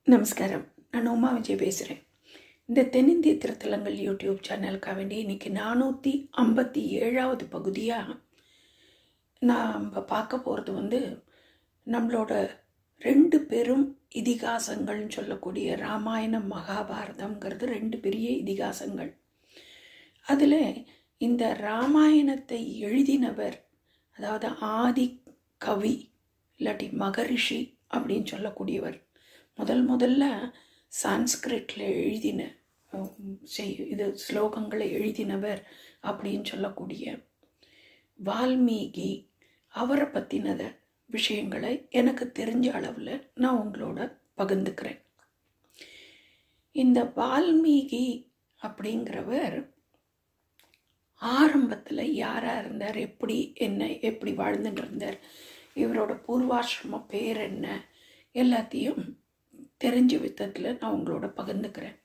நமஸ்காரம் நான் உமா விஜய் பேசுகிறேன் இந்த தென்னிந்திய திருத்தலங்கள் யூடியூப் சேனலுக்காக வேண்டி இன்னைக்கு நானூற்றி ஐம்பத்தி ஏழாவது பகுதியாக நாம் பார்க்க போகிறது வந்து நம்மளோட ரெண்டு பெரும் இதிகாசங்கள்னு சொல்லக்கூடிய ராமாயணம் மகாபாரதம்ங்கிறது ரெண்டு பெரிய இதிகாசங்கள் அதில் இந்த ராமாயணத்தை எழுதினவர் அதாவது ஆதி கவி இல்லாட்டி மகரிஷி அப்படின்னு சொல்லக்கூடியவர் முதல் முதல்ல சான்ஸ்கிரிட்டில் எழுதின உம், செய் இது ஸ்லோகங்களை எழுதினவர் அப்படின்னு சொல்லக்கூடிய வால்மீகி அவரை பற்றினத விஷயங்களை எனக்கு தெரிஞ்ச அளவில் நான் உங்களோட பகிர்ந்துக்கிறேன் இந்த வால்மீகி அப்படிங்கிறவர் ஆரம்பத்தில் யாராக இருந்தார் எப்படி என்ன எப்படி வாழ்ந்துட்டு இருந்தார் இவரோட பூர்வாசிரம பேர் என்ன எல்லாத்தையும் தெரிஞ்ச விதத்தில் நான் உங்களோட பகிர்ந்துக்கிறேன்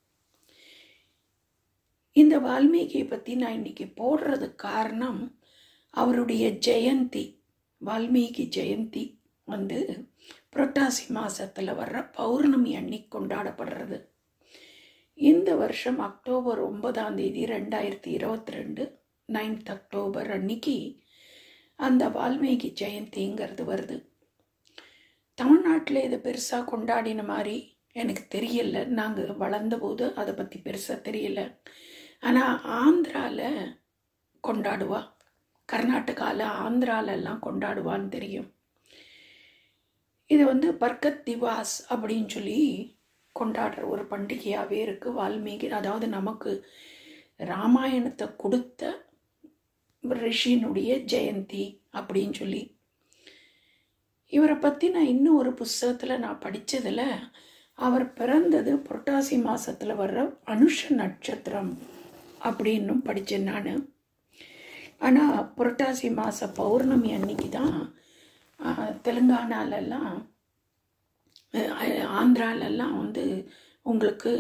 இந்த வால்மீகியை பற்றி நான் இன்னைக்கு போடுறதுக்கு காரணம் அவருடைய ஜெயந்தி வால்மீகி ஜெயந்தி வந்து புரட்டாசி மாதத்தில் வர்ற பௌர்ணமி அன்னைக்கு கொண்டாடப்படுறது இந்த வருஷம் அக்டோபர் ஒன்பதாம் தேதி ரெண்டாயிரத்தி இருபத்தி ரெண்டு நைன்த் அக்டோபர் அன்னைக்கு அந்த வால்மீகி ஜெயந்திங்கிறது வருது தமிழ்நாட்டில் இதை பெருசாக கொண்டாடின மாதிரி எனக்கு தெரியல நாங்கள் வளர்ந்தபோது அதை பற்றி பெருசாக தெரியல ஆனால் ஆந்திராவில் கொண்டாடுவா கர்நாடகாவில் ஆந்திராலெல்லாம் கொண்டாடுவான்னு தெரியும் இது வந்து பர்கத் திவாஸ் அப்படின்னு சொல்லி கொண்டாடுற ஒரு பண்டிகையாகவே இருக்குது வால்மீகி அதாவது நமக்கு ராமாயணத்தை கொடுத்த ரிஷியினுடைய ஜெயந்தி அப்படின்னு சொல்லி இவரை பற்றி நான் இன்னும் ஒரு புஸ்தகத்தில் நான் படித்ததில் அவர் பிறந்தது புரட்டாசி மாதத்தில் வர்ற அனுஷ நட்சத்திரம் அப்படின்னும் படித்தேன் நான் ஆனால் புரட்டாசி மாத பௌர்ணமி அன்னைக்கு தான் தெலுங்கானாலெல்லாம் அஹ், ஆந்திராலெல்லாம் வந்து உங்களுக்கு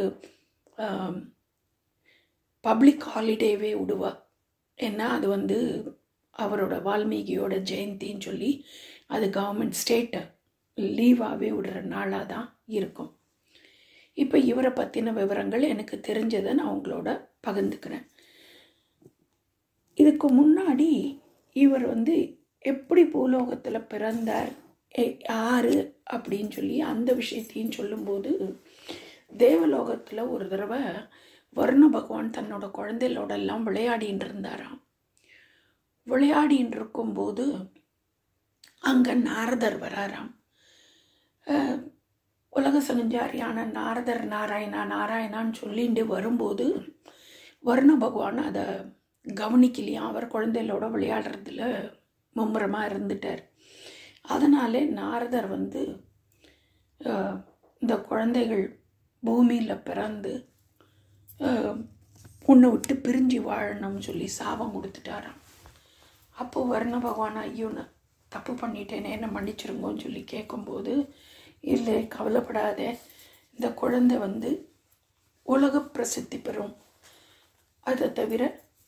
பப்ளிக் ஹாலிடேவே விடுவா ஏன்னா அது வந்து அவரோட வால்மீகியோட ஜெயந்தின்னு சொல்லி அது கவர்மெண்ட் ஸ்டேட்டை லீவாகவே விடுற நாளாக தான் இருக்கும் இப்போ இவரை பற்றின விவரங்கள் எனக்கு தெரிஞ்சதை நான் உங்களோட பகிர்ந்துக்கிறேன் இதுக்கு முன்னாடி இவர் வந்து எப்படி பூலோகத்தில் பிறந்தார் எ- யாரு அப்படின்னு சொல்லி அந்த விஷயத்தையும் சொல்லும்போது தேவலோகத்தில் ஒரு தடவை வருண பகவான் தன்னோட குழந்தைகளோட எல்லாம் விளையாடின்னு இருந்தாராம் விளையாடின்னு இருக்கும்போது அங்கே நாரதர் வராராம் அஹ், உலக சஞ்சாரியான நாரதர் நாராயணா நாராயணான்னு சொல்லிட்டு வரும்போது வருண பகவான் அதை கவனிக்கலையாம் அவர் குழந்தைகளோட விளையாடுறதுல மும்முரமாக இருந்துட்டார் அதனாலே நாரதர் வந்து அஹ், இந்த குழந்தைகள் பூமியில் பிறந்து அஹ், உன்னை விட்டு பிரிஞ்சு வாழணும்னு சொல்லி சாபம் கொடுத்துட்டாராம் அப்போ வர்ண பகவான் ஐயோ நான் தப்பு பண்ணிட்டேனே என்ன மன்னிச்சிருங்கோன்னு சொல்லி கேட்கும்போது இல்லை கவலைப்படாதே இந்த குழந்தை வந்து உலக பிரசித்தி பெறும் அதை தவிர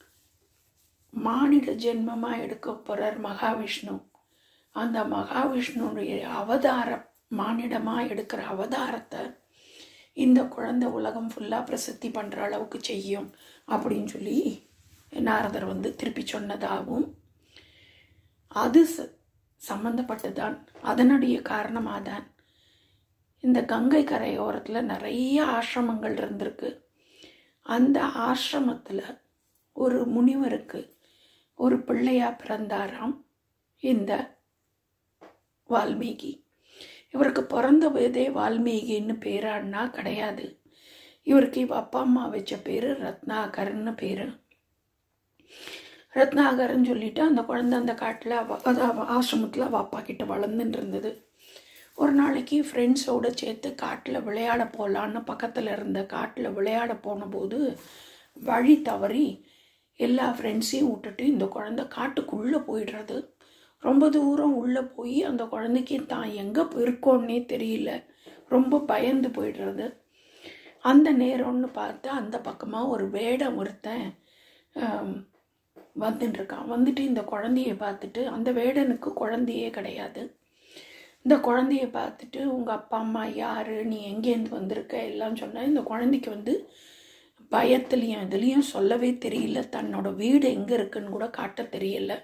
மானிட ஜென்மமாக எடுக்க போகிறார் மகாவிஷ்ணு அந்த மகாவிஷ்ணுடைய அவதாரம் மானிடமாக எடுக்கிற அவதாரத்தை இந்த குழந்தை உலகம் ஃபுல்லாக பிரசித்தி பண்ணுற அளவுக்கு செய்யும் அப்படின்னு சொல்லி நாரதர் வந்து திருப்பி சொன்னதாகவும் அது ச- சம்பந்தப்பட்டுதான் அதனுடைய காரணமாக தான் இந்த கங்கை கரையோரத்தில் நிறைய ஆசிரமங்கள் இருந்திருக்கு அந்த ஆசிரமத்தில் ஒரு முனிவருக்கு ஒரு பிள்ளையா பிறந்தாராம் இந்த வால்மீகி இவருக்கு பிறந்த போதே வால்மீகின்னு பேரான்னா கிடையாது இவருக்கு இவ அப்பா அம்மா வச்ச பேர் ரத்னாகர்னு பேர் ரத்னாகர்னு சொல்லிட்டு அந்த குழந்தை அந்த காட்டில் அதாவது ஆசிரமத்தில் அவள் அப்பா கிட்ட வளர்ந்துட்டு இருந்தது ஒரு நாளைக்கு ஃப்ரெண்ட்ஸோடு சேர்த்து காட்டில் விளையாட போகலான்னு பக்கத்தில் இருந்த காட்டில் விளையாட போனபோது வழி தவறி எல்லா ஃப்ரெண்ட்ஸையும் விட்டுட்டு இந்த குழந்தை காட்டுக்குள்ளே போயிடுறது ரொம்ப தூரம் உள்ளே போய் அந்த குழந்தைக்கு தான் எங்கே இருக்கோன்னே தெரியல ரொம்ப பயந்து போயிடுறது அந்த நேரம்னு பார்த்து அந்த பக்கமாக ஒரு வேடம் ஒருத்தன் ஆம், வந்துட்டு இருக்கான் வந்துட்டு இந்த குழந்தைய பார்த்துட்டு அந்த வேடனுக்கு குழந்தையே கிடையாது இந்த குழந்தைய பார்த்துட்டு உங்கள் அப்பா அம்மா யார் நீ எங்கேருந்து வந்திருக்க எல்லாம் சொன்ன இந்த குழந்தைக்கு வந்து பயத்துலேயும் இதுலேயும் சொல்லவே தெரியல தன்னோட வீடு எங்கே இருக்குன்னு கூட காட்ட தெரியல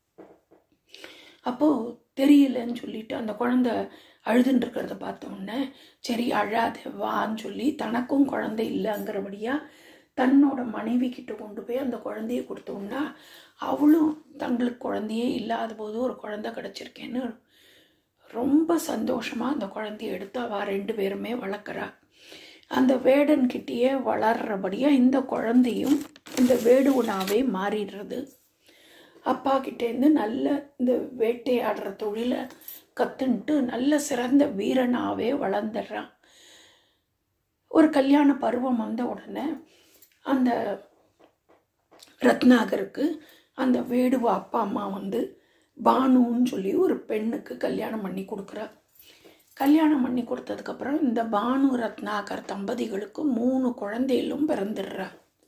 அப்போது தெரியலன்னு சொல்லிட்டு அந்த குழந்தை அழுதுன்னு இருக்கிறத பார்த்த உடனே சரி அழாத வான்னு சொல்லி தனக்கும் குழந்தை இல்லைங்கிறபடியா தன்னோட மனைவி கிட்ட கொண்டு போய் அந்த குழந்தைய கொடுத்தோம்னா அவளும் தங்களுக்கு குழந்தையே இல்லாத போது ஒரு குழந்தை கிடச்சிருக்கேன்னு ரொம்ப சந்தோஷமாக அந்த குழந்தைய எடுத்து அவள் ரெண்டு பேருமே வளர்க்குறா அந்த வேடன்கிட்டயே வளர்றபடியாக இந்த குழந்தையும் இந்த வேடுவனாவே மாறிடுறது அப்பா கிட்டேருந்து நல்ல இந்த வேட்டையாடுற தொழிலை கற்றுன்ட்டு நல்ல சிறந்த வீரனாகவே வளர்ந்துடுறான் ஒரு கல்யாண பருவம் வந்த உடனே அந்த ரத்னாகருக்கு அந்த வேடுவ அப்பா அம்மா வந்து பானுன்னு சொல்லி ஒரு பெண்ணுக்கு கல்யாணம் பண்ணி கொடுக்குறா கல்யாணம் பண்ணி கொடுத்ததுக்கப்புறம் இந்த பானு ரத்னாகர் தம்பதிகளுக்கு மூணு குழந்தைகளும் பிறந்துடுறா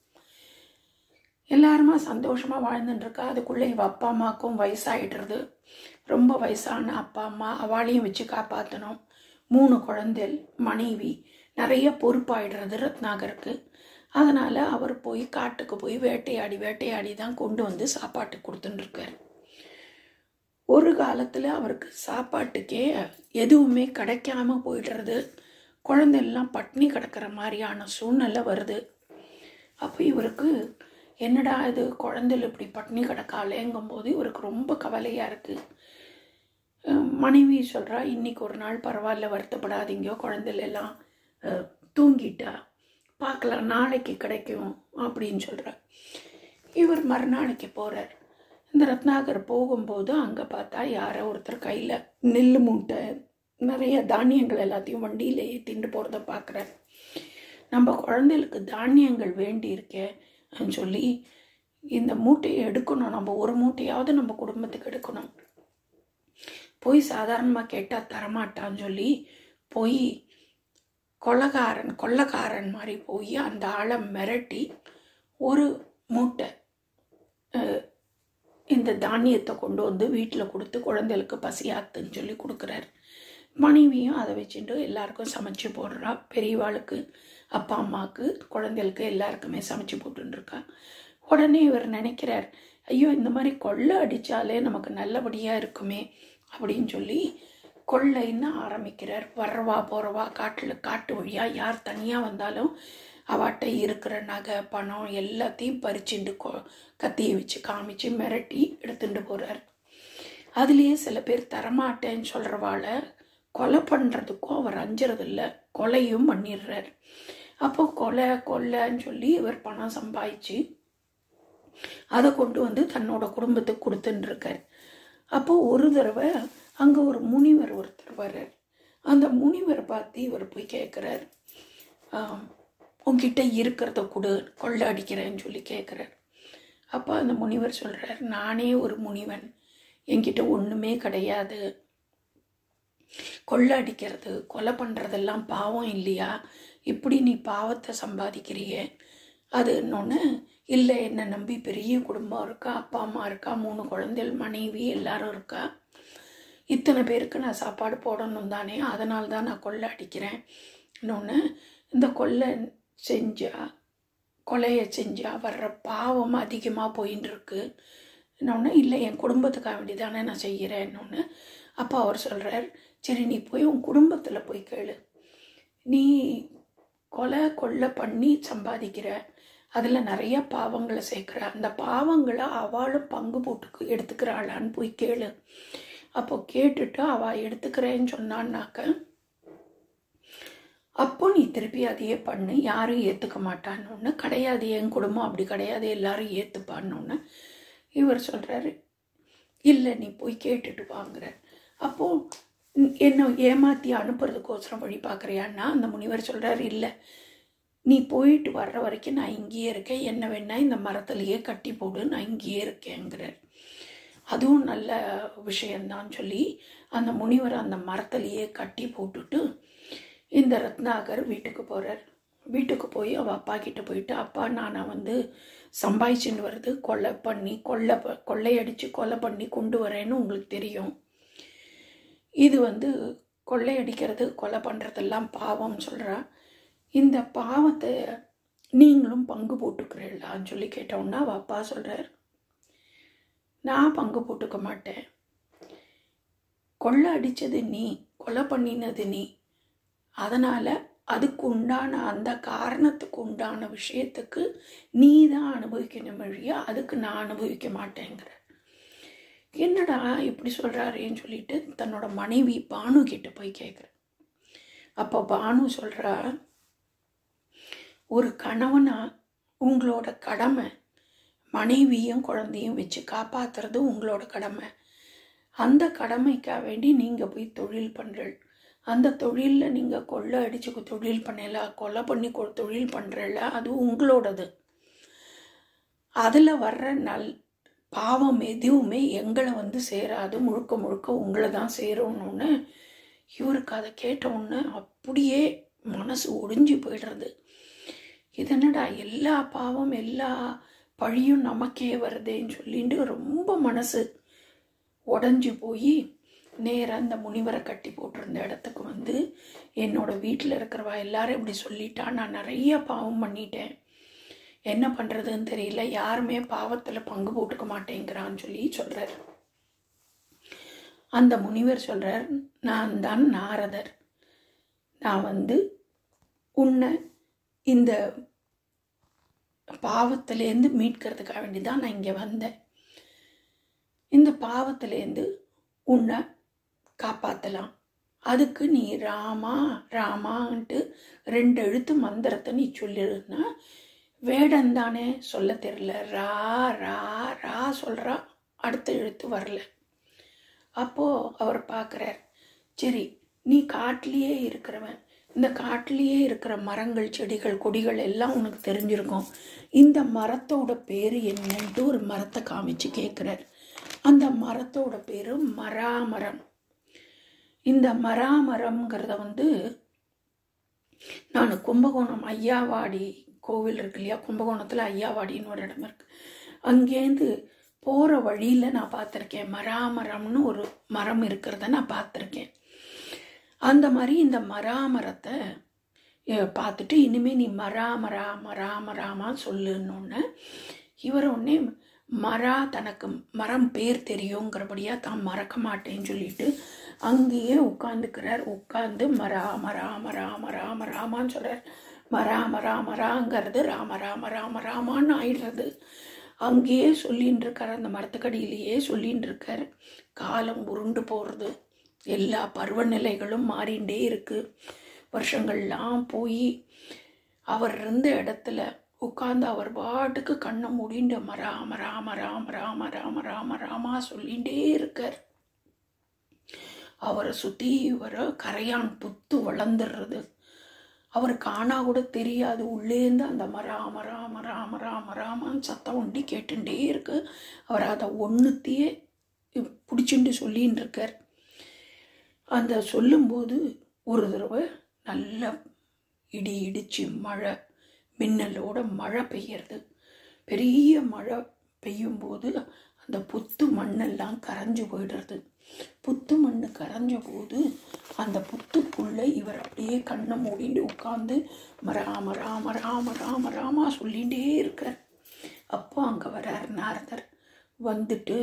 எல்லாருமா சந்தோஷமாக வாழ்ந்துட்டு இருக்கா அதுக்குள்ளே இவ அப்பா அம்மாவுக்கும் வயசாயிடுறது ரொம்ப வயசான அப்பா அம்மா அவளையும் வச்சு காப்பாற்றணும் மூணு குழந்தைகள் மனைவி நிறைய பொறுப்பாயிடுறது ரத்னாகருக்கு அதனால் அவர் போய் காட்டுக்கு போய் வேட்டையாடி வேட்டையாடி தான் கொண்டு வந்து சாப்பாட்டு கொடுத்துட்டுருக்கார் ஒரு காலத்தில் அவருக்கு சாப்பாட்டுக்கே எதுவுமே கிடைக்காம போயிடுறது குழந்தையெல்லாம் பட்னி கிடக்கிற மாதிரியான சூழ்நிலை வருது அப்போ இவருக்கு என்னடா இது குழந்தைகள் இப்படி பட்னி கிடக்காளேங்கும் போது இவருக்கு ரொம்ப கவலையாக இருக்குது மனைவி சொல்கிறா இன்னைக்கு ஒரு நாள் பரவாயில்ல வருத்தப்படாதீங்க குழந்தைகள் எல்லாம் அஹ், தூங்கிட்டா பார்க்கலாம் நாளைக்கு கிடைக்கும் அப்படின்னு சொல்கிறார் இவர் மறுநாளைக்கு போகிறார் இந்த ரத்னாகர் போகும்போது அங்கே பார்த்தா யாரோ ஒருத்தர் கையில் நெல் மூட்டை நிறைய தானியங்கள் எல்லாத்தையும் வண்டியில் ஏற்றிட்டு போகிறத பார்க்குறார் நம்ம குழந்தைகளுக்கு தானியங்கள் வேண்டி இருக்கே அப்படின்னு சொல்லி இந்த மூட்டையை எடுக்கணும் நம்ம ஒரு மூட்டையாவது நம்ம குடும்பத்துக்கு எடுக்கணும் போய் சாதாரணமாக கேட்டால் தரமாட்டான்னு சொல்லி போய் கொள்ளக்காரன் கொள்ளக்காரன் மாதிரி போய் அந்த ஆளை மிரட்டி ஒரு மூட்டை அஹ், இந்த தானியத்தை கொண்டு வந்து வீட்டில் கொடுத்து குழந்தைகளுக்கு பசியாத்துன்னு சொல்லி கொடுக்குறாரு மனைவியும் அதை வச்சுட்டு எல்லாருக்கும் சமைச்சு போடுறா பெரியவாளுக்கு அப்பா அம்மாவுக்கு குழந்தைகளுக்கு எல்லாருக்குமே சமைச்சு போட்டுருக்கா உடனே இவர் நினைக்கிறார் ஐயோ இந்த மாதிரி கொள்ளை அடித்தாலே நமக்கு நல்லபடியாக இருக்குமே அப்படின்னு சொல்லி கொள்ளைன்னு ஆரம்பிக்கிறார் வர்றவா போகிறவா காட்டில் காட்டு வழியாக யார் தனியாக வந்தாலும் அவாட்ட இருக்கிற நகை பணம் எல்லாத்தையும் பறிச்சுண்டு கொ கத்தியை வச்சு காமிச்சு மிரட்டி எடுத்துட்டு போகிறார் அதுலேயே சில பேர் தரமாட்டேன்னு சொல்கிறவாள கொலை பண்ணுறதுக்கும் அவர் அஞ்சுறதில்ல கொலையும் பண்ணிடுறார் அப்போ கொலை கொல்லைன்னு சொல்லி இவர் பணம் சம்பாதிச்சு அதை கொண்டு வந்து தன்னோட குடும்பத்துக்கு கொடுத்துன்னு இருக்கார் அப்போ ஒரு தடவை அங்கே ஒரு முனிவர் ஒருத்தர் வர்றார் அந்த முனிவரை பார்த்து இவர் போய் கேட்குறார் உங்ககிட்ட இருக்கிறத கொடு கொள்ளை அடிக்கிறேன்னு சொல்லி கேட்குறார் அப்போ அந்த முனிவர் சொல்கிறார் நானே ஒரு முனிவன் என்கிட்ட ஒன்றுமே கிடையாது கொள்ளை அடிக்கிறது கொலை பண்ணுறதெல்லாம் பாவம் இல்லையா இப்படி நீ பாவத்தை சம்பாதிக்கிறியே அது இன்னொன்று இல்லை என்னை நம்பி பெரிய குடும்பம் இருக்கா அப்பா அம்மா இருக்கா மூணு குழந்தைகள் மனைவி எல்லாரும் இருக்கா இத்தனை பேருக்கு நான் சாப்பாடு போடணும் தானே அதனால தான் நான் கொள்ளை அடிக்கிறேன் இன்னொன்று இந்த கொள்ளை செஞ்சா கொலையை செஞ்சா வர்ற பாவம் அதிகமாக போயின்னு இருக்கு இன்னொன்று இல்லை என் குடும்பத்துக்காக வேண்டி தானே நான் செய்கிறேன் இன்னொன்று அப்போ அவர் சொல்கிறார் சரி நீ போய் உன் குடும்பத்தில் போய் கேளு நீ கொலை கொள்ளை பண்ணி சம்பாதிக்கிற அதில் நிறைய பாவங்களை சேர்க்குற அந்த பாவங்களை அவளும் பங்கு போட்டு எடுத்துக்கிறாளான்னு போய் கேளு அப்போ கேட்டுட்டு அவள் எடுத்துக்கிறேன்னு சொன்னான்னாக்க அப்போ நீ திருப்பி அதையே பண்ணு யாரும் ஏற்றுக்க மாட்டான்னு ஒன்று கிடையாது என் குடும்பம் அப்படி கிடையாது எல்லாரும் ஏற்றுப்பான்னு இவர் சொல்கிறாரு இல்லை நீ போய் கேட்டுட்டு வாங்குற அப்போது என்னை ஏமாற்றி அனுப்புறதுக்கோசரம் வழி பார்க்குறியான்னா அந்த முனிவர் சொல்கிறார் இல்லை நீ போயிட்டு வர்ற வரைக்கும் நான் இங்கேயே இருக்கேன் என்ன வேணா இந்த மரத்துலேயே கட்டி போடு நான் இங்கேயே இருக்கேங்கிறார் அதுவும் நல்ல விஷயந்தான் சொல்லி அந்த முனிவர் அந்த மரத்துலேயே கட்டி போட்டுட்டு இந்த ரத்னாகர் வீட்டுக்கு போகிறார் வீட்டுக்கு போய் அவள் அப்பா கிட்ட போயிட்டு அப்பா நான் வந்து சம்பாதிச்சுன்னு வருது கொலை பண்ணி கொள்ளை ப- கொள்ளையடிச்சு கொலை பண்ணி கொண்டு வரேன்னு உங்களுக்கு தெரியும் இது வந்து கொள்ளையடிக்கிறது கொலை பண்ணுறதெல்லாம் பாவம் சொல்கிறா இந்த பாவத்தை நீங்களும் பங்கு போட்டுக்கிறீங்களான்னு சொல்லி கேட்டோன்னா அவ அப்பா சொல்கிறார் நான் பங்கு போட்டுக்க மாட்டேன் கொள்ளை அடித்தது நீ கொலை பண்ணினது நீ அதனால் அதுக்கு உண்டான அந்த காரணத்துக்கு உண்டான விஷயத்துக்கு நீ தான் அனுபவிக்கணும் வழியா அதுக்கு நான் அனுபவிக்க மாட்டேங்கிற என்னடா இப்படி சொல்கிறாரேன்னு சொல்லிட்டு தன்னோட மனைவி பானு கிட்ட போய் கேட்குற அப்போ பானு சொல்கிறா ஒரு கணவனா உங்களோட கடமை மனைவியும் குழந்தையும் வச்சு காப்பாற்றுறது உங்களோட கடமை அந்த கடமைக்காக வேண்டி நீங்கள் போய் தொழில் பண்ணுறீள் அந்த தொழிலில் நீங்கள் கொள்ளை அடித்து தொழில் பண்ணல கொலை பண்ணி கொ தொழில் பண்ணுறல அது உங்களோடது அதில் வர்ற நல் பாவம் எதுவுமே எங்களை வந்து சேராது முழுக்க முழுக்க உங்களை தான் சேரணும்னு இவருக்கு அதை கேட்டவுடனே அப்படியே மனசு ஒடிஞ்சு போயிடுறது இது என்னடா எல்லா பாவம் எல்லா பழியும் நமக்கே வருதேன்னு சொல்லிட்டு ரொம்ப மனசு உடஞ்சி போய் நேராக அந்த முனிவரை கட்டி போட்டிருந்த இடத்துக்கு வந்து என்னோட வீட்டில் இருக்கிறவா எல்லாரும் இப்படி சொல்லிட்டா நான் நிறைய பாவம் பண்ணிட்டேன் என்ன பண்ணுறதுன்னு தெரியல யாருமே பாவத்தில் பங்கு போட்டுக்க மாட்டேங்கிறான்னு சொல்லி சொல்கிறார் அந்த முனிவர் சொல்கிறார் நான் தான் நாரதர் நான் வந்து உன்னை இந்த பாவத்திலேருந்து மீட்கிறதுக்காக வேண்டி தான் நான் இங்கே வந்தேன் இந்த பாவத்திலேருந்து உன்னை காப்பாற்றலாம் அதுக்கு நீ ராமா ராமான்ட்டு ரெண்டு எழுத்து மந்திரத்தை நீ சொல்லிடுனா வேடம் தானே சொல்ல தெரில ரா ரா ரா சொல்கிறா அடுத்த எழுத்து வரல அப்போது அவர் பார்க்குறார் சரி நீ காட்டிலேயே இருக்கிறவன் இந்த காட்டிலேயே இருக்கிற மரங்கள் செடிகள் கொடிகள் எல்லாம் உனக்கு தெரிஞ்சிருக்கும் இந்த மரத்தோட பேர் என்னன்ட்டு ஒரு மரத்தை காமிச்சு கேட்குறார் அந்த மரத்தோட பேர் மராமரம் இந்த மராமரம்ங்கிறத வந்து நான் கும்பகோணம் ஐயாவாடி கோவில் இருக்கு இல்லையா கும்பகோணத்தில் ஐயாவாடின்னு ஒரு இடம் இருக்கு அங்கேருந்து போகிற வழியில் நான் பார்த்துருக்கேன் மராமரம்னு ஒரு மரம் இருக்கிறத நான் பார்த்துருக்கேன் அந்த மாதிரி இந்த மராமரத்தை அஹ், பார்த்துட்டு இனிமேல் நீ மராமரா மராமராமா சொல்லுன்னொன்னே இவர் உடனே மரா தனக்கு மரம் பேர் தெரியுங்கிறபடியாக தான் மறக்க மாட்டேன்னு சொல்லிட்டு அங்கேயே உட்காந்துக்கிறார் உட்காந்து மரா மரா மரா மரா மராமான்னு சொல்கிறார் மரா மரா மராங்கிறது ராம ராம ராம ராமான்னு ஆயிடுறது அங்கேயே சொல்லின்னு இருக்கார் அந்த மரத்துக்கடியிலேயே சொல்லின்னு இருக்கார் காலம் உருண்டு போகிறது எல்லா பருவநிலைகளும் மாறிண்டே இருக்கு வருஷங்கள்லாம் போய் அவர் இருந்த இடத்துல உட்கார்ந்து அவர் பாட்டுக்கு கண்ணை மூடிண்டு மராம ராம ராம ராம ராம ராம ராமா சொல்லிகிட்டே இருக்கார் அவரை சுற்றி வர கரையான் புத்து வளர்ந்துடுறது அவருக்கு ஆனா கூட தெரியாது உள்ளேருந்து அந்த மராம ராம ராம ராம ராமான்னு சத்தம் ஒண்டி கேட்டுட்டே இருக்கு அவர் அதை ஒன்றுத்தையே பிடிச்சிட்டு சொல்லின்னு இருக்கார் அந்த சொல்லும்போது ஒரு தடவை நல்ல இடி இடிச்சு மழை மின்னலோட மழை பெய்யறது பெரிய மழை பெய்யும்போது அந்த புத்து மண்ணெல்லாம் கரைஞ்சு போயிடுறது புத்து மண் கரைஞ்ச போது அந்த புத்துக்குள்ளே இவர் அப்படியே கண்ணை மூடிட்டு உட்காந்து ராம ராம ராம ராம ராமா சொல்லிகிட்டே இருக்கார் அப்போ அங்கே வரார் நாரதர் வந்துட்டு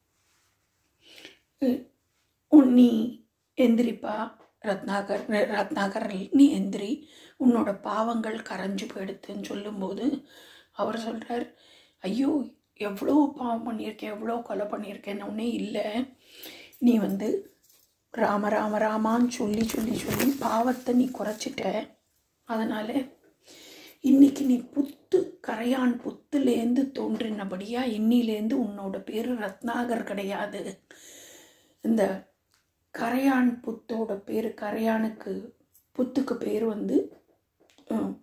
"உ- உன் நீ எந்திரிப்பா ரத்னாகர் ரத்னாகர் நீ எந்திரி உன்னோட பாவங்கள் கரைஞ்சு போயிடுத்துன்னு சொல்லும்போது அவர் சொல்கிறார் ஐயோ எவ்வளோ பாவம் பண்ணியிருக்கேன் எவ்வளோ கொலை பண்ணியிருக்கேன்னு ஒன்றே இல்லை நீ வந்து ராம ராம ராமான்னு சொல்லி சொல்லி சொல்லி பாவத்தை நீ குறைச்சிட்ட அதனால் இன்னைக்கு நீ புத்து கரையான் புத்துலேருந்து தோன்றினபடியா இன்னிலேருந்து உன்னோட பேர் ரத்னாகர் கிடையாது இந்த கரையான் புத்தோட பேர் கரையானுக்கு புத்துக்கு பேர் வந்து உம்,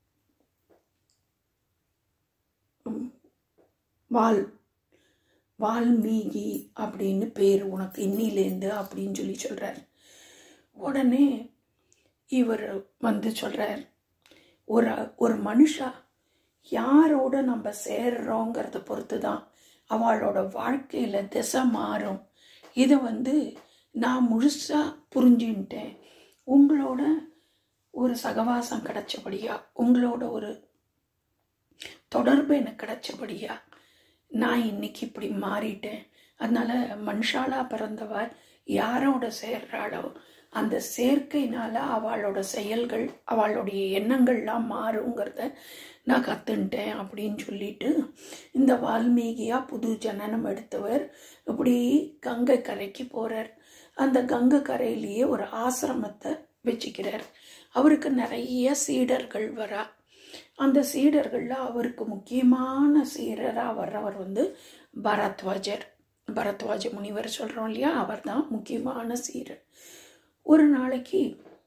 உம், வால் வால்மீகி அப்படின்னு பேர் உனக்கு இன்னிலேருந்து அப்படின்னு சொல்லி சொல்கிறார் உடனே இவர் வந்து சொல்கிறார் ஒரு ஒரு மனுஷா யாரோட நம்ம சேர்றோங்கிறத பொறுத்து தான் அவளோட வாழ்க்கையில் திசை மாறும் இதை வந்து நான் முழுசாக புரிஞ்சுன்ட்டேன் உங்களோட ஒரு சகவாசம் கிடைச்சபடியா உங்களோட ஒரு தொடர்பு எனக்கு கிடைச்சபடியா நான் இன்னைக்கு இப்படி மாறிட்டேன் அதனால மனுஷாலா பிறந்தவ யாரோட சேர்றாளோ அந்த சேர்க்கையினால அவளோட செயல்கள் அவளுடைய எண்ணங்கள்லாம் மாறுங்கிறத நான் கற்றுன்ட்டேன் அப்படின்னு சொல்லிட்டு இந்த வால்மீகியா புது ஜனனம் எடுத்தவர் இப்படி கங்கை கரைக்கு போகிறார் அந்த கங்கை கரையிலேயே ஒரு ஆசிரமத்தை வச்சுக்கிறார் அவருக்கு நிறைய சீடர்கள் வரா அந்த சீடர்களில் அவருக்கு முக்கியமான சீடராக வர்றவர் வந்து பரத்வாஜர் பரத்வாஜ முனிவர் சொல்கிறோம் இல்லையா அவர் தான் முக்கியமான சீடர் ஒரு நாளைக்கு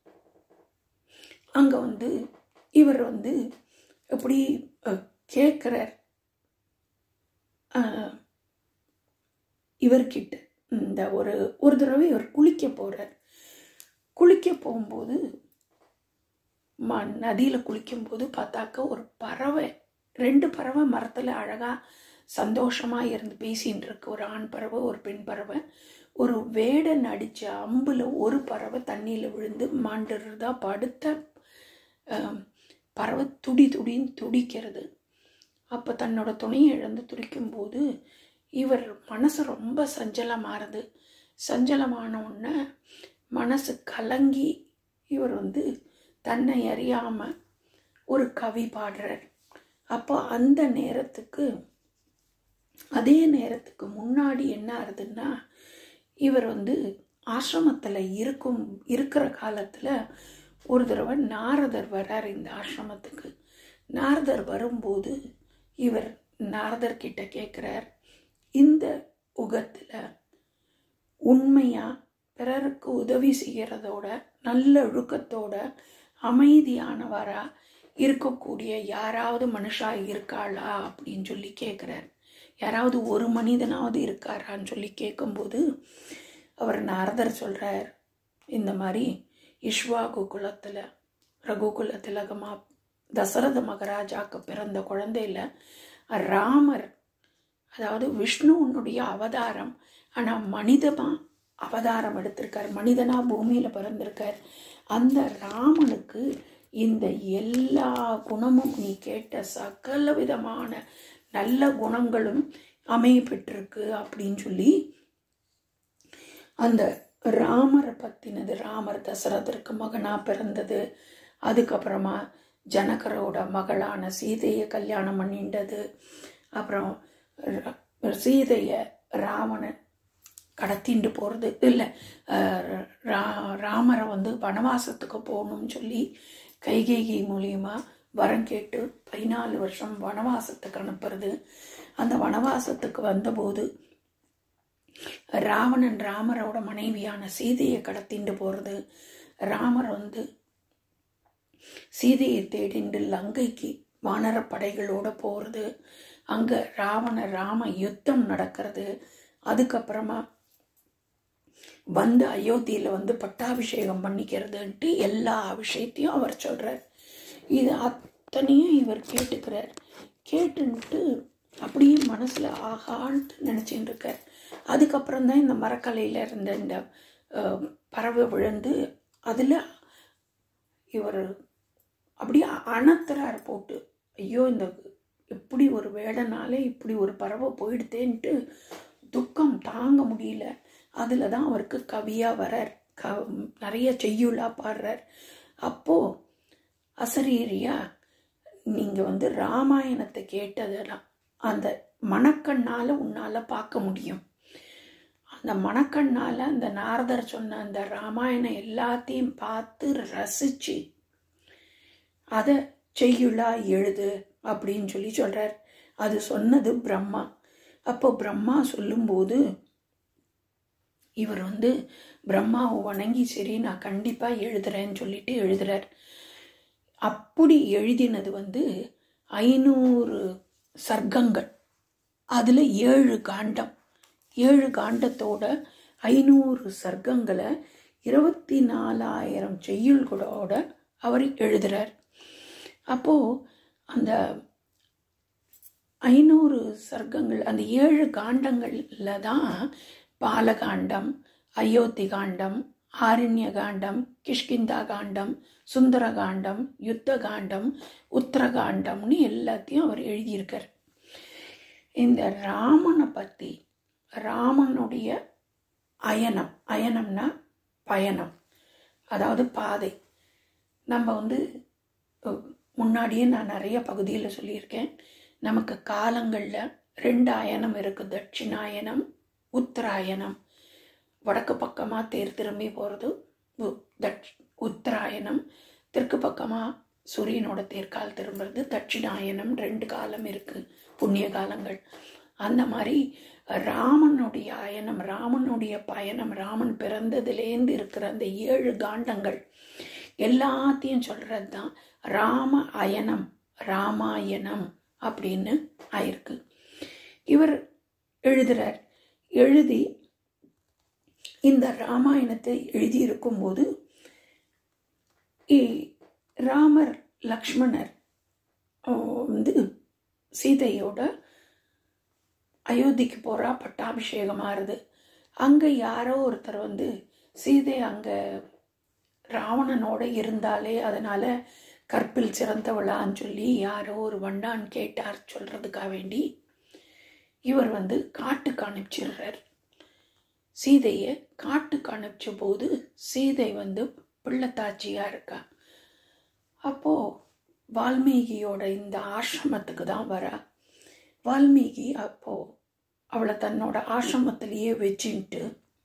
அங்கே வந்து இவர் வந்து எப்படி கேட்குறார் இவர்கிட்ட இந்த ஒரு ஒரு தடவை இவர் குளிக்க போகிறார் குளிக்க போகும்போது ம நதியில் குளிக்கும்போது பார்த்தாக்க ஒரு பறவை ரெண்டு பறவை மரத்தில் அழகாக சந்தோஷமாக இருந்து பேசின்னு இருக்கு ஒரு ஆண் பறவை ஒரு பெண் பறவை ஒரு வேடன் அடித்த அம்பில் ஒரு பறவை தண்ணியில் விழுந்து மாண்டுறதா படுத்த பறவை துடி துடின்னு துடிக்கிறது அப்போ தன்னோட துணையை இழந்து துடிக்கும்போது இவர் மனசு ரொம்ப சஞ்சலமாறுது சஞ்சலமான உடனே மனசு கலங்கி இவர் வந்து தன்னை அறியாமல் ஒரு கவி பாடுறார் அப்போ அந்த நேரத்துக்கு அதே நேரத்துக்கு முன்னாடி என்ன ஆகுதுன்னா இவர் வந்து ஆசிரமத்தில் இருக்கும் இருக்கிற காலத்தில் ஒரு தடவை நாரதர் வர்றார் இந்த ஆசிரமத்துக்கு நாரதர் வரும்போது இவர் நாரதர் கிட்ட கேட்குறார் இந்த உகத்தில் உண்மையாக பிறருக்கு உதவி செய்கிறதோட நல்ல ஒழுக்கத்தோட அமைதியானவரா இருக்கக்கூடிய யாராவது மனுஷா இருக்காளா அப்படின்னு சொல்லி கேட்குறார் யாராவது ஒரு மனிதனாவது இருக்காரான்னு சொல்லி கேட்கும்போது அவர் நாரதர் சொல்கிறார் இந்த மாதிரி இஷ்வாகு குலத்தில் ரகுகுல திலகமா தசரத மகாராஜாக்கு பிறந்த குழந்தையில ராமர் அதாவது விஷ்ணுவனுடைய அவதாரம் ஆனால் மனிதமாக அவதாரம் எடுத்திருக்கார் மனிதனாக பூமியில் பிறந்திருக்கார் அந்த ராமனுக்கு இந்த எல்லா குணமும் நீ கேட்ட சகல விதமான நல்ல குணங்களும் அமைய பெற்றிருக்கு அப்படின்னு சொல்லி அந்த ராமரை பற்றினது ராமர் தசரதற்கு மகனாக பிறந்தது அதுக்கப்புறமா ஜனகரோட மகளான சீதையை கல்யாணம் பண்ணிண்டது அப்புறம் சீதையை ராவணன் கடத்திண்டு போகிறது இல்லை ரா ராமரை வந்து வனவாசத்துக்கு போகணும்னு சொல்லி கைகேகி மூலியமா வரம் கேட்டு பதினாலு வருஷம் வனவாசத்துக்கு அனுப்புறது அந்த வனவாசத்துக்கு வந்தபோது ராவணன் ராமரோட மனைவியான சீதையை கடத்திண்டு போகிறது ராமர் வந்து சீதையை தேடிண்டு லங்கைக்கு வானர படைகளோட போகிறது அங்கே ராவண ராம யுத்தம் நடக்கிறது அதுக்கப்புறமா வந்து அயோத்தியில் வந்து பட்டாபிஷேகம் பண்ணிக்கிறதுன்ட்டு எல்லா விஷயத்தையும் அவர் சொல்கிறார் இது அத்தனையும் இவர் கேட்டுக்கிறார் கேட்டுன்ட்டு அப்படியே மனசில் ஆகான்ட்டு நினச்சிட்டு இருக்கார் அதுக்கப்புறம் தான் இந்த மரக்கலையில் இருந்த இந்த பறவை விழுந்து அதில் இவர் அப்படியே அணத்துறார் போட்டு ஐயோ இந்த இப்படி ஒரு வேடனாலே இப்படி ஒரு பறவை போயிடுதேன்ட்டு துக்கம் தாங்க முடியல அதில் தான் அவருக்கு கவியாக வரார் க நிறைய செய்யுளாக பாடுறார் அப்போது அசரீரியா நீங்கள் வந்து ராமாயணத்தை கேட்டதெல்லாம் அந்த மணக்கண்ணால் உன்னால் பார்க்க முடியும் அந்த மணக்கண்ணால் அந்த நாரதர் சொன்ன அந்த ராமாயணம் எல்லாத்தையும் பார்த்து ரசித்து அதை செய்யுளா எழுது அப்படின்னு சொல்லி சொல்கிறார் அது சொன்னது பிரம்மா அப்போ பிரம்மா சொல்லும்போது இவர் வந்து பிரம்மாவை வணங்கி சரி நான் கண்டிப்பாக எழுதுறேன்னு சொல்லிட்டு எழுதுறார் அப்படி எழுதினது வந்து ஐநூறு சர்க்கங்கள் அதில் ஏழு காண்டம் ஏழு காண்டத்தோட ஐநூறு சர்க்கங்களை இருபத்தி நாலாயிரம் செய்யுள்களோட அவர் எழுதுறார் அப்போது அந்த ஐநூறு சர்க்கங்கள் அந்த ஏழு காண்டங்களில் தான் பாலகாண்டம் அயோத்தி காண்டம் ஆரண்ய காண்டம் கிஷ்கிந்தா காண்டம் சுந்தர காண்டம் யுத்த காண்டம் உத்தரகாண்டம்னு எல்லாத்தையும் அவர் எழுதியிருக்கார் இந்த ராமனை பற்றி ராமனுடைய அயனம் அயனம்னா பயணம் அதாவது பாதை நம்ம வந்து அஹ், முன்னாடியே நான் நிறைய பகுதியில் சொல்லியிருக்கேன் நமக்கு காலங்களில் ரெண்டு அயனம் இருக்குது தட்சிணாயனம் உத்தராயணம் வடக்கு பக்கமாக தேர் திரும்பி போகிறது தட் உத்தராயணம் தெற்கு பக்கமாக சூரியனோட தேர்கால் திரும்புறது தட்சிணாயனம் ரெண்டு காலம் இருக்குது புண்ணிய காலங்கள் அந்த மாதிரி ராமனுடைய அயனம் ராமனுடைய பயணம் ராமன் பிறந்ததுலேருந்து இருக்கிற அந்த ஏழு காண்டங்கள் எல்லாத்தையும் சொல்கிறது தான் ராம அயனம் ராமாயணம் அப்படின்னு ஆயிருக்கு இவர் எழுதுறார் எழுதி இந்த ராமாயணத்தை எழுதியிருக்கும்போது இ- ராமர் லக்ஷ்மணர் ஆ, வந்து சீதையோட அயோத்திக்கு போகிறா பட்டாபிஷேகம் ஆறுது அங்கே யாரோ ஒருத்தர் வந்து சீதை அங்கே ராவணனோட இருந்தாலே அதனால கற்பில் சிறந்தவளான்னு சொல்லி யாரோ ஒரு வண்டான் கேட்டார் சொல்றதுக்காக வேண்டி இவர் வந்து காட்டுக்கு அனுப்பிச்சிடுறார் சீதையை காட்டுக்கு அனுப்பிச்ச போது சீதை வந்து பிள்ளைத்தாச்சியா இருக்கா அப்போ வால்மீகியோட இந்த ஆசிரமத்துக்கு தான் வரா வால்மீகி அப்போ அவளை தன்னோட ஆசிரமத்திலேயே வச்சுட்டு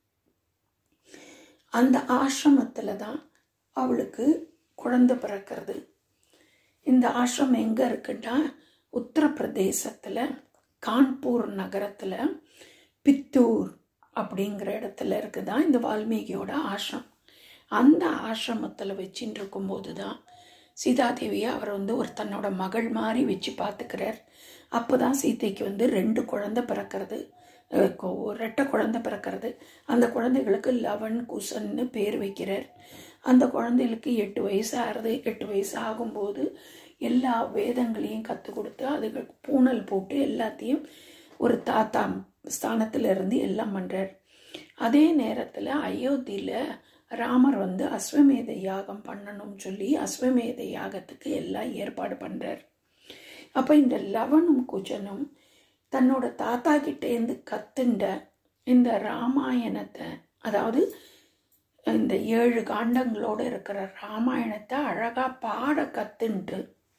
அந்த ஆசிரமத்தில் தான் அவளுக்கு குழந்தை பிறக்கிறது இந்த ஆசிரமம் எங்கே இருக்குன்னா உத்தரப்பிரதேசத்தில் கான்பூர் நகரத்தில் பித்தூர் அப்படிங்கிற இடத்துல இருக்குதான் இந்த வால்மீகியோட ஆசிரமம் அந்த ஆசிரமத்தில் வச்சுட்டு இருக்கும்போது தான் சீதாதேவியை அவர் வந்து ஒரு தன்னோட மகள் மாதிரி வச்சு பார்த்துக்கிறார் அப்போ தான் சீதைக்கு வந்து ரெண்டு குழந்தை பிறக்கிறது அஹ் கொ- ரெட்டை குழந்தை பிறக்கிறது அந்த குழந்தைகளுக்கு லவன் குசன்னு பேர் வைக்கிறார் அந்த குழந்தைகளுக்கு எட்டு வயசு ஆறுது எட்டு வயசு ஆகும்போது எல்லா வேதங்களையும் கற்றுக் கொடுத்து அதுக்கு பூணல் போட்டு எல்லாத்தையும் ஒரு தாத்தா ஸ்தானத்துல இருந்து எல்லாம் பண்ணுறார் அதே நேரத்தில் அயோத்தியில் ராமர் வந்து அஸ்வமேத யாகம் பண்ணணும்னு சொல்லி அஸ்வமேத யாகத்துக்கு எல்லாம் ஏற்பாடு பண்ணுறார் அப்போ இந்த லவனும் குஜனும் தன்னோட தாத்தா கிட்டேருந்து கத்துண்ட இந்த ராமாயணத்தை அதாவது இந்த ஏழு காண்டங்களோட இருக்கிற ராமாயணத்தை அழகா பாட கத்துன்ட்டு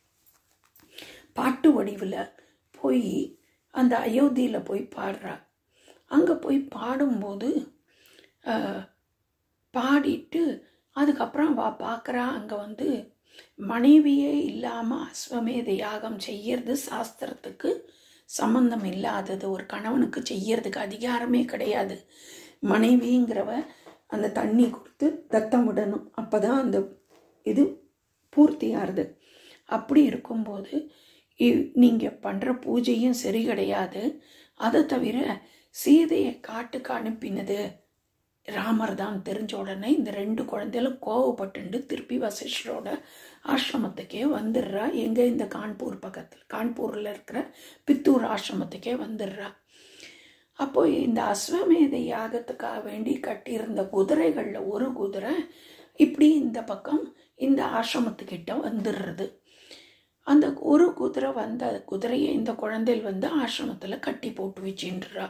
பாட்டு வடிவில் போய் அந்த அயோத்தியில் போய் பாடுறா அங்கே போய் பாடும்போது ஆஹ், பாடிட்டு அதுக்கப்புறம் வா பார்க்குறா அங்கே வந்து மனைவியே இல்லாமல் அஸ்வமேத யாகம் செய்யறது சாஸ்திரத்துக்கு சம்பந்தம் இல்லாதது ஒரு கணவனுக்கு செய்யறதுக்கு அதிகாரமே கிடையாது மனைவிங்கிறவ அந்த தண்ணி கொடுத்து தத்தம் விடணும் அப்போ தான் அந்த இது பூர்த்தியாகுது அப்படி இருக்கும்போது நீங்கள் பண்ணுற பூஜையும் சரி கிடையாது அதை தவிர சீதையை காட்டுக்கு அனுப்பினது ராமர் தான் தெரிஞ்ச உடனே இந்த ரெண்டு குழந்தைகளும் கோவப்பட்டுண்டு திருப்பி வசிஷ்டரோட ஆசிரமத்துக்கே வந்துடுறா எங்கே இந்த கான்பூர் பக்கத்தில் கான்பூரில் இருக்கிற பித்தூர் ஆசிரமத்துக்கே வந்துடுறா அப்போ இந்த அஸ்வமேத யாகத்துக்காக வேண்டி கட்டியிருந்த குதிரைகளில் ஒரு குதிரை இப்படி இந்த பக்கம் இந்த ஆசிரமத்துக்கிட்ட வந்துடுறது அந்த ஒரு குதிரை வந்த குதிரையை இந்த குழந்தைகள் வந்து ஆசிரமத்தில் கட்டி போட்டு வச்சுன்றா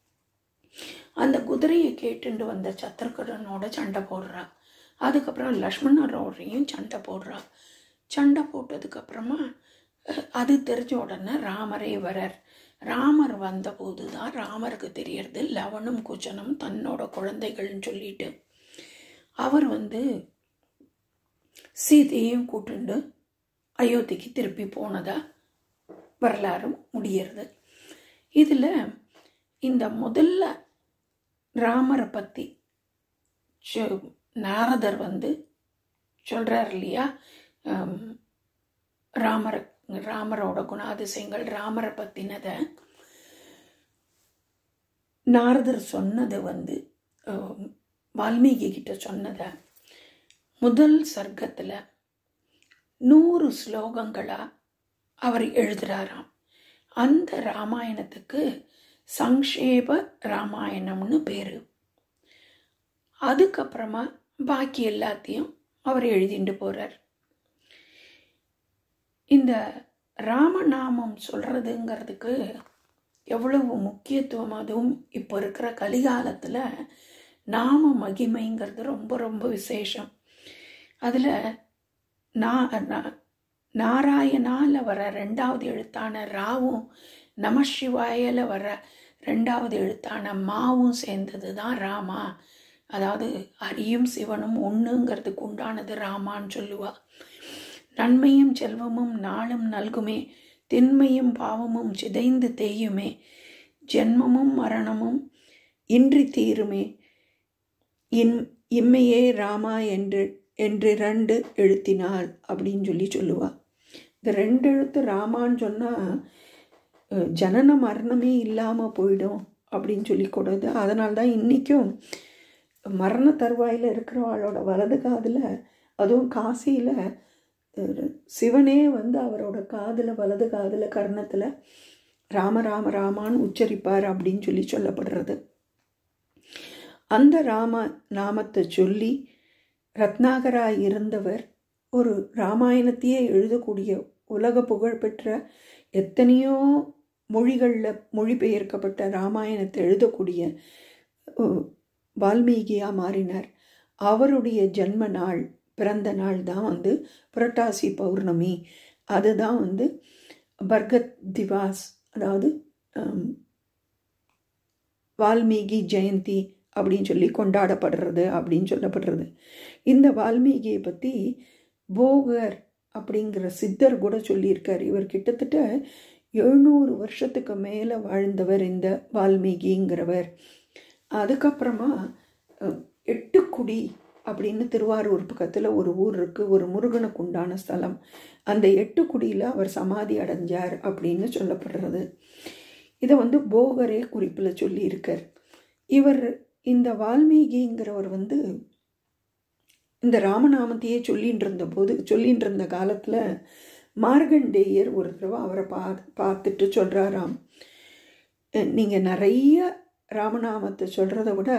அந்த குதிரையை கேட்டுண்டு வந்த சத்ருகனோட சண்டை போடுறா அதுக்கப்புறம் லக்ஷ்மணரோடையும் சண்டை போடுறா சண்டை போட்டதுக்கப்புறமா அஹ், அது தெரிஞ்ச உடனே ராமரே வரார் ராமர் வந்தபோது தான் ராமருக்கு தெரியறது லவனும் குச்சனும் தன்னோட குழந்தைகள்னு சொல்லிட்டு அவர் வந்து சீதையும் கூட்டுண்டு அயோத்திக்கு திருப்பி போனதா வரலாறு முடியறது இதில் இந்த முதல்ல ராமரை பற்றி நாரதர் வந்து சொல்கிறார் இல்லையா ஆம், ராமர் ராமரோட குணாதிசயங்கள் ராமரை பற்றினதை நாரதர் சொன்னது வந்து ஆம், வால்மீகி கிட்ட சொன்னதை முதல் சர்க்கத்தில் நூறு ஸ்லோகங்களா அவர் எழுதுறாராம் அந்த ராமாயணத்துக்கு சங்ஷேப ராமாயணம்னு பேரு அதுக்கப்புறமா பாக்கி எல்லாத்தையும் அவர் எழுதிட்டு போகிறார் இந்த ராமநாமம் சொல்கிறதுங்கிறதுக்கு எவ்வளவு முக்கியத்துவம் அதுவும் இப்போ இருக்கிற கலிகாலத்தில் நாம மகிமைங்கிறது ரொம்ப ரொம்ப விசேஷம் அதில் நான் நாராயணால வர ரெண்டாவது எழுத்தான ராவும் நமசிவாயில் வர ரெண்டாவது எழுத்தான மாவும் சேர்ந்தது தான் ராமா அதாவது அரியும் சிவனும் ஒன்றுங்கிறதுக்கு உண்டானது ராமான்னு சொல்லுவா நன்மையும் செல்வமும் நாளும் நல்குமே திண்மையும் பாவமும் சிதைந்து தேயுமே ஜென்மமும் மரணமும் இன்றி தீருமே இன் இம்மையே ராமா என்று என்று ரெண்டு எழுத்தினாள் அப்படின்னு சொல்லி சொல்லுவா இந்த ரெண்டு எழுத்து ராமான்னு சொன்னால் ஜனன மரணமே இல்லாமல் போயிடும் அப்படின்னு சொல்லி கொடுது அதனால தான் இன்றைக்கும் மரண தருவாயில் இருக்கிறவாளோட வலது காதில் அதுவும் காசியில் சிவனே வந்து அவரோட காதில் வலது காதில் கர்ணத்தில் ராம ராம ராமான்னு உச்சரிப்பார் அப்படின்னு சொல்லி சொல்லப்படுறது அந்த ராம நாமத்தை சொல்லி ரத்னாகராய் இருந்தவர் ஒரு ராமாயணத்தையே எழுதக்கூடிய உலக புகழ்பெற்ற எத்தனையோ மொழிகளில் மொழிபெயர்க்கப்பட்ட ராமாயணத்தை எழுதக்கூடிய வால்மீகியாக மாறினார் அவருடைய ஜென்ம நாள் பிறந்த நாள் தான் வந்து புரட்டாசி பௌர்ணமி அதுதான் வந்து பர்கத் திவாஸ் அதாவது வால்மீகி ஜெயந்தி அப்படின்னு சொல்லி கொண்டாடப்படுறது அப்படின்னு சொல்லப்படுறது இந்த வால்மீகியை பற்றி போகர் அப்படிங்கிற சித்தர் கூட சொல்லியிருக்கார் இவர் கிட்டத்தட்ட எழுநூறு வருஷத்துக்கு மேலே வாழ்ந்தவர் இந்த வால்மீகிங்கிறவர் அதுக்கப்புறமா எட்டுக்குடி அப்படின்னு திருவாரூர் பக்கத்தில் ஒரு ஊர் இருக்குது ஒரு முருகனுக்கு உண்டான ஸ்தலம் அந்த எட்டுக்குடியில் அவர் சமாதி அடைஞ்சார் அப்படின்னு சொல்லப்படுறது இதை வந்து போகரே குறிப்பில் சொல்லியிருக்கார் இவர் இந்த வால்மீகிங்கிறவர் வந்து இந்த ராமநாமத்தையே சொல்லின்னு இருந்த போது சொல்லின்னு இருந்த காலத்தில் மார்கண்டேயர் ஒரு தடவை அவரை பா பார்த்துட்டு சொல்கிறாராம் நீங்கள் நிறைய ராமநாமத்தை சொல்கிறத விட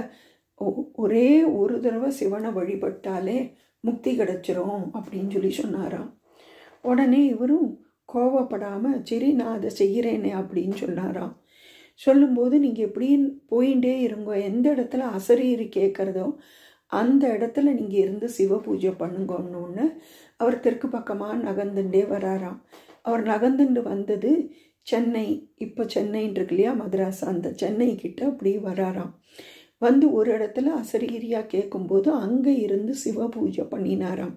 ஒரே ஒரு தடவை சிவனை வழிபட்டாலே முக்தி கிடச்சிரும் அப்படின்னு சொல்லி சொன்னாராம் உடனே இவரும் கோவப்படாமல் சரி நான் அதை செய்கிறேனே அப்படின்னு சொன்னாராம் சொல்லும்போது நீங்கள் எப்படின்னு போயிட்டே இருங்கோ எந்த இடத்துல அசரீரி கேட்குறதோ அந்த இடத்துல நீங்கள் இருந்து சிவ பூஜை பண்ணுங்கன்னு அவர் தெற்கு பக்கமாக நகர்ந்துட்டே வராராம் அவர் நகர்ந்துட்டு வந்தது சென்னை இப்போ சென்னைன்னு இருக்கு இல்லையா மദ്രാஸ் அந்த சென்னை கிட்ட அப்படி வராராம் வந்து ஒரு இடத்துல அசரீரியாக கேட்கும்போது அங்கே இருந்து சிவ பூஜை பண்ணினாராம்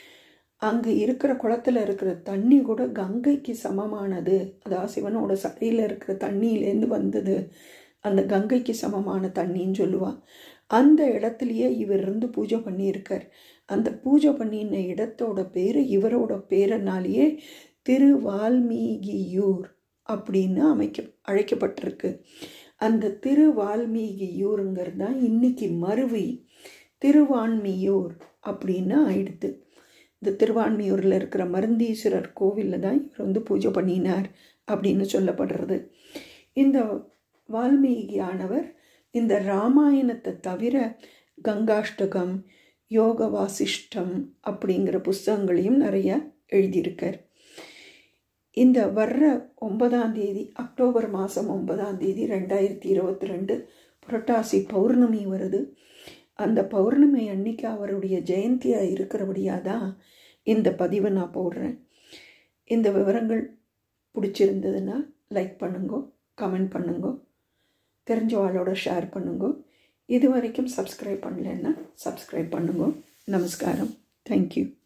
அங்கே இருக்கிற குளத்தில் இருக்கிற தண்ணி கூட கங்கைக்கு சமமானது அதாவது சிவனோட சடையில் இருக்கிற தண்ணியிலேருந்து வந்தது அந்த கங்கைக்கு சமமான தண்ணின்னு சொல்லுவாள் அந்த இடத்துலையே இவர் இருந்து பூஜை பண்ணியிருக்கார் அந்த பூஜை பண்ணின இடத்தோட பேர் இவரோட பேரனாலேயே திரு வால்மீகியூர் அப்படின்னு அமைக்க அழைக்கப்பட்டிருக்கு அந்த திரு வால்மீகியூருங்கிறது தான் இன்னைக்கு மருவி திருவான்மியூர் அப்படின்னு ஆயிடுது இந்த திருவான்மியூரில் இருக்கிற மருந்தீஸ்வரர் கோவிலில் தான் இவர் வந்து பூஜை பண்ணினார் அப்படின்னு சொல்லப்படுறது இந்த வால்மீகியானவர் இந்த ராமாயணத்தை தவிர கங்காஷ்டகம் யோக வாசிஷ்டம் அப்படிங்கிற புஸ்தகங்களையும் நிறைய எழுதியிருக்கார் இந்த வர்ற ஒன்பதாம் தேதி அக்டோபர் மாதம் ஒன்பதாம் தேதி ரெண்டாயிரத்தி இருபத்தி ரெண்டு புரட்டாசி பௌர்ணமி வருது அந்த பௌர்ணமி அன்னைக்கு அவருடைய ஜெயந்தியாக இருக்கிறபடியாக தான் இந்த பதிவை நான் போடுறேன் இந்த விவரங்கள் பிடிச்சிருந்ததுன்னா லைக் பண்ணுங்க கமெண்ட் பண்ணுங்க தெரிஞ்சவாளோட ஷேர் பண்ணுங்க இது வரைக்கும் சப்ஸ்கிரைப் பண்ணலைன்னா சப்ஸ்கிரைப் பண்ணுங்க நமஸ்காரம் தேங்க்யூ